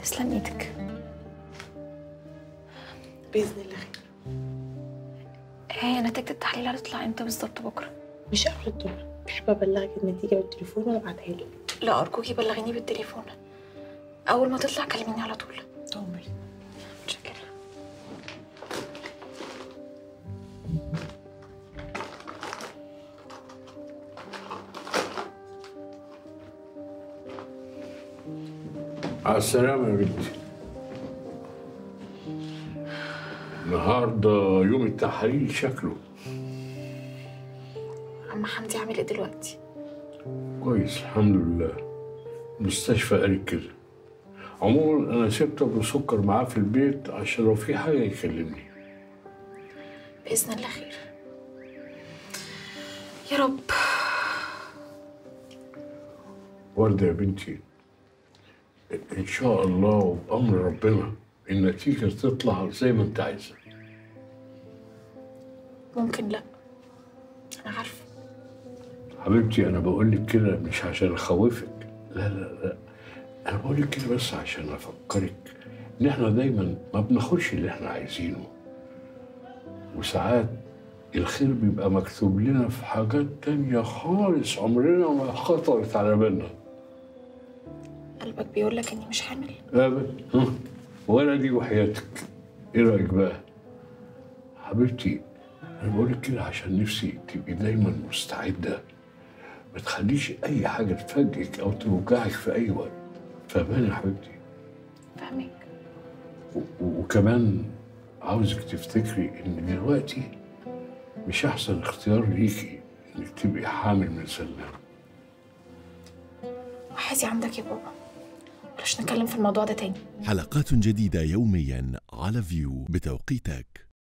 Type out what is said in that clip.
تسلم ايدك باذن الله خير هي نتيجة التحليل هتطلع امتى بالظبط بكرة؟ مش قبل الظهر بحب ابلغك النتيجه بالتليفون وانا ابعتها له لا أرجوكي بلغيني بالتليفون أول ما تطلع كلميني على طول عمري متشكرة على السلامة يا بنتي النهارده يوم التحاليل شكله عم حمدي عامل ايه دلوقتي؟ كويس الحمد لله المستشفى قالت كده عموما انا سبت ابو سكر معاه في البيت عشان لو في حاجه يكلمني بإذن الله خير يا رب ورده يا بنتي ان شاء الله وبامر ربنا النتيجه تطلع زي ما انت عايزه ممكن لا أنا عارفة حبيبتي انا بقول لك كده مش عشان اخوفك لا لا لا انا بقول لك كده بس عشان افكرك ان احنا دايما ما بناخدش اللي احنا عايزينه وساعات الخير بيبقى مكتوب لنا في حاجات تانية خالص عمرنا ما خطرت على بالنا قلبك بيقول لك إني مش حامل ابدا ها، ولا دي وحياتك ايه رايك بقى حبيبتي انا بقول لك كده عشان نفسي تبقي دايما مستعده ما تخليش اي حاجه تفاجئك او توجعك في اي وقت فاهماني يا حبيبتي فاهمك و- و- وكمان عاوزك تفتكري ان دلوقتي مش احسن اختيار ليكي انك تبقي حامل من سلام وحياتي عندك يا بابا بلاش نتكلم في الموضوع ده تاني حلقات جديدة يوميا على فيو بتوقيتك